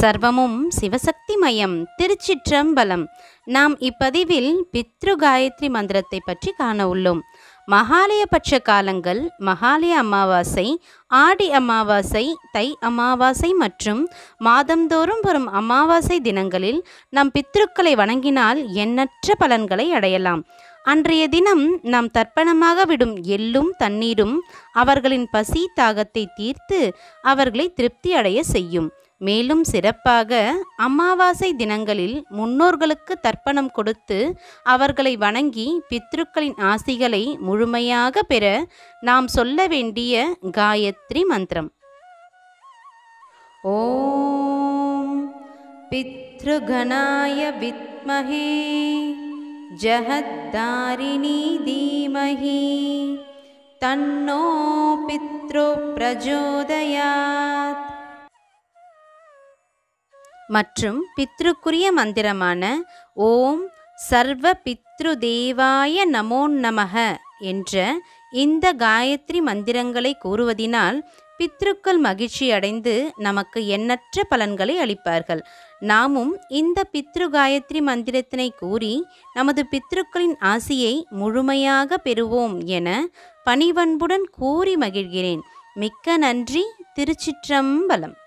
சர்வமும் சிவசக்திமயம் திருச்சிற்றம்பலம் நாம் இப்பதிவில் பித்ரு காயத்ரி மந்திரத்தை பற்றி காண உள்ளோம் மகாலயபட்ச காலங்கள் மகாலய அமாவாசை ஆடி அமாவாசை தை அமாவாசை மற்றும் மாதந்தோறும் வரும் அமாவாசை தினங்களில் நம் பித்ருக்களை வணங்கினால் எண்ணற்ற பலன்களை அடையலாம் அன்றைய தினம் நாம் தர்ப்பணமாக விடும் எள்ளும் தண்ணீரும் அவர்களின் பசி தாகத்தை தீர்த்து அவர்களை திருப்தி அடைய செய்யும் மேலும் சிறப்பாக அமாவாசை தினங்களில் முன்னோர்களுக்கு தர்ப்பணம் கொடுத்து அவர்களை வணங்கி பித்ருக்களின் ஆசிகளை முழுமையாக பெற நாம் சொல்ல வேண்டிய காயத்ரி மந்திரம் ஓம் பித்ருகணாய வித்மஹே ஜஹத்தாரிணி தீமஹி தன்னோ பித்ரு பிரஜோதயாத் மற்றும் பித்ருக்குரிய மந்திரமான ஓம் சர்வ பித்ரு தேவாய நமோ நமக என்ற இந்த காயத்ரி மந்திரங்களை கூறுவதினால் பித்ருக்கள் மகிழ்ச்சி அடைந்து நமக்கு எண்ணற்ற பலன்களை அளிப்பார்கள் நாமும் இந்த பித்ரு காயத்ரி மந்திரத்தினை கூறி நமது பித்ருக்களின் ஆசியை முழுமையாக பெறுவோம் என பணிவன்புடன் கூறி மகிழ்கிறேன் மிக்க நன்றி திருச்சிற்றம்பலம்